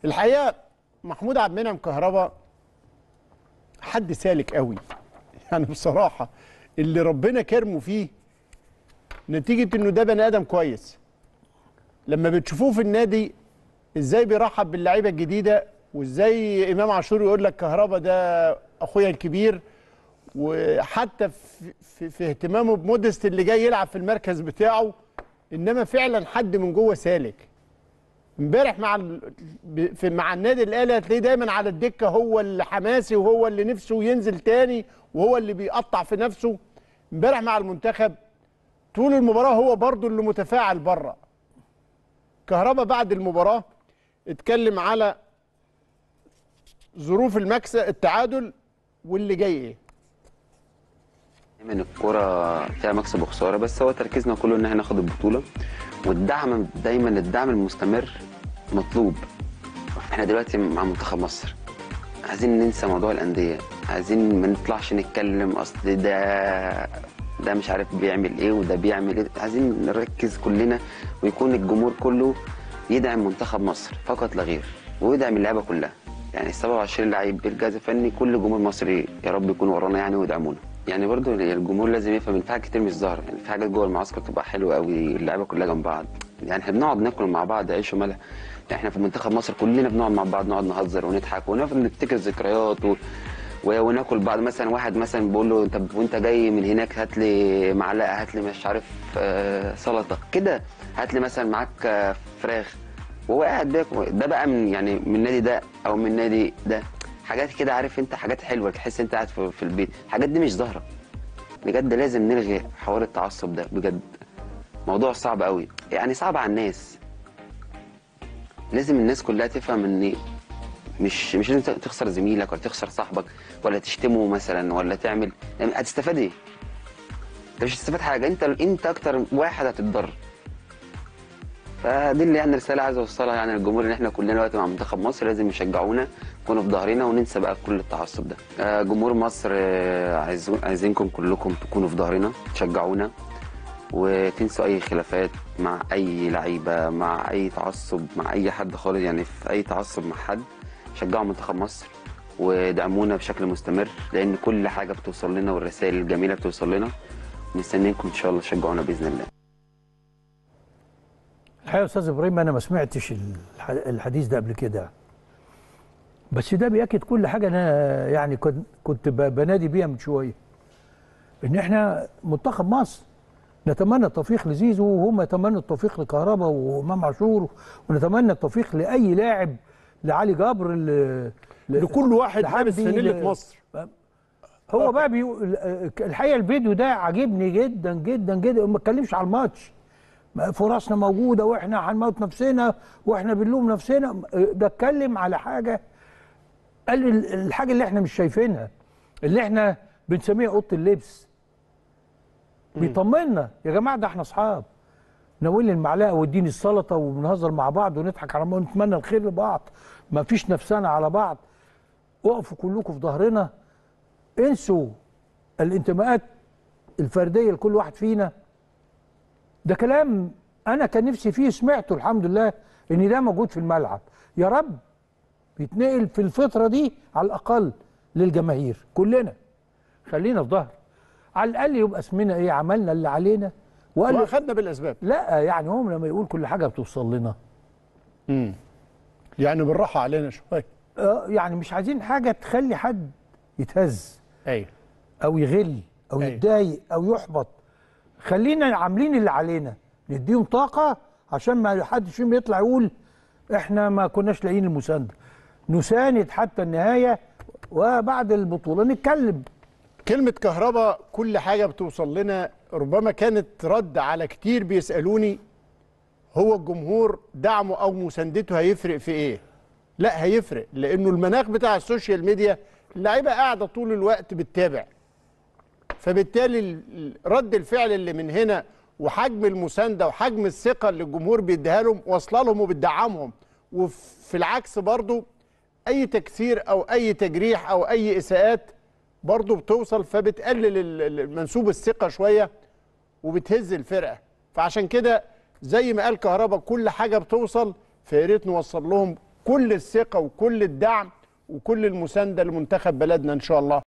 الحقيقه محمود عبد المنعم كهربا حد سالك قوي يعني بصراحه اللي ربنا كرمه فيه نتيجه انه ده بني ادم كويس لما بتشوفوه في النادي ازاي بيرحب باللعيبه الجديده وازاي امام عاشور يقول لك كهربا ده اخويا الكبير وحتى في, في, في اهتمامه بمودست اللي جاي يلعب في المركز بتاعه انما فعلا حد من جوه سالك امبارح مع ال... ب- في مع النادي الاهلي هتلاقيه دايما على الدكه هو اللي حماسي وهو اللي نفسه ينزل تاني وهو اللي بيقطع في نفسه امبارح مع المنتخب طول المباراه هو برضو اللي متفاعل بره كهربا بعد المباراه اتكلم على ظروف المكسب التعادل واللي جاي ايه دايما الكرة فيها مكسب وخسارة بس هو تركيزنا كله ان احنا ناخد البطولة والدعم دايما الدعم المستمر مطلوب احنا دلوقتي مع منتخب مصر عايزين ننسى موضوع الأندية عايزين ما نطلعش نتكلم اصل ده ده مش عارف بيعمل ايه وده بيعمل ايه عايزين نركز كلنا ويكون الجمهور كله يدعم منتخب مصر فقط لا غير ويدعم اللعيبه كلها يعني ال 27 لعيب بالجهاز الفني كل جمهور مصري يا رب يكونوا ورانا يعني ويدعمونا يعني برضو الجمهور لازم يفهم ان في حاجات كتير مش ظاهره يعني في حاجات جوه المعسكر تبقى حلوه قوي اللعيبه كلها جنب بعض يعني احنا بنقعد ناكل مع بعض عيش وملح احنا في منتخب مصر كلنا بنقعد مع بعض نقعد نهزر ونضحك ونفضل نفتكر ذكريات و... و- وناكل بعض مثلا واحد مثلا بيقول له انت وانت جاي من هناك هات لي معلقه هات لي مش عارف آه، سلطه كده هات لي مثلا معاك آه، فراخ وهو قاعد بياكل ده بقى من يعني من النادي ده او من النادي ده حاجات كده عارف انت حاجات حلوه تحس انت قاعد في في البيت الحاجات دي مش ظاهره بجد لازم نلغي حوار التعصب ده بجد موضوع صعب قوي يعني صعب على الناس لازم الناس كلها تفهم ان مش مش لازم تخسر زميلك ولا تخسر صاحبك ولا تشتمه مثلا ولا تعمل يعني هتستفاد ايه؟ انت مش هتستفاد حاجه انت انت اكتر واحد هتتضرر فدي اللي يعني رساله عايز اوصلها يعني للجمهور ان احنا كلنا دلوقتي مع منتخب مصر لازم يشجعونا يكونوا في ظهرنا وننسى بقى كل التعصب ده آه، جمهور مصر آه، عايزو- عايزينكم كلكم تكونوا في ظهرنا تشجعونا وتنسوا اي خلافات مع اي لعيبه مع اي تعصب مع اي حد خالص يعني في اي تعصب مع حد شجعوا منتخب مصر ودعمونا بشكل مستمر لان كل حاجه بتوصل لنا والرسائل الجميله بتوصل لنا مستنيينكم ان شاء الله تشجعونا باذن الله الحقيقه يا استاذ ابراهيم انا ما سمعتش الح- الحديث ده قبل كده بس ده بياكد كل حاجه انا يعني كنت كنت ب- بنادي بيها من شويه ان احنا منتخب مصر نتمنى التوفيق لزيزو وهم يتمنوا التوفيق لكهربا وامام عاشور ونتمنى التوفيق لاي لاعب لعلي جبر ل- ل- لكل واحد لحمدي، لابس فانيله ل- مصر هو بقى بيقول الحقيقه الفيديو ده عاجبني جدا جدا جدا ما اتكلمش على الماتش ما فرصنا موجوده واحنا هنموت نفسنا واحنا بنلوم نفسنا ده اتكلم على حاجه قال ال- الحاجه اللي احنا مش شايفينها اللي احنا بنسميها اوضه اللبس بيطمنا يا جماعه ده احنا اصحاب ناولني المعلقه واديني السلطه وبنهزر مع بعض ونضحك على بعض ونتمنى الخير لبعض ما فيش نفسنا على بعض وقفوا كلكم في ظهرنا انسوا الانتماءات الفرديه لكل واحد فينا ده كلام انا كان نفسي فيه سمعته الحمد لله ان ده موجود في الملعب يا رب يتنقل في الفتره دي على الاقل للجماهير كلنا خلينا في ظهر على الاقل يبقى اسمنا ايه عملنا اللي علينا وقال واخدنا بالاسباب لا يعني هم لما يقول كل حاجه بتوصل لنا يعني بالراحه علينا شويه آه، يعني مش عايزين حاجه تخلي حد يتهز ايوه او يغل او أيوة. يتضايق او يحبط خلينا عاملين اللي علينا نديهم طاقه عشان ما حدش فيهم يطلع يقول احنا ما كناش لاقيين المسانده نساند حتى النهايه وبعد البطوله نتكلم كلمة كهرباء كل حاجة بتوصل لنا ربما كانت رد على كتير بيسألوني هو الجمهور دعمه أو مساندته هيفرق في إيه؟ لا هيفرق لأنه المناخ بتاع السوشيال ميديا اللعيبة قاعدة طول الوقت بتتابع فبالتالي ال- ال- رد الفعل اللي من هنا وحجم المساندة وحجم الثقة اللي الجمهور بيديها لهم واصلة لهم وبتدعمهم وفي العكس برضو أي تكسير أو أي تجريح أو أي إساءات برضه بتوصل فبتقلل ال- ال- المنسوب الثقه شويه وبتهز الفرقه فعشان كده زي ما قال كهربا كل حاجه بتوصل فيا ريت نوصل لهم كل الثقه وكل الدعم وكل المسانده لمنتخب بلدنا ان شاء الله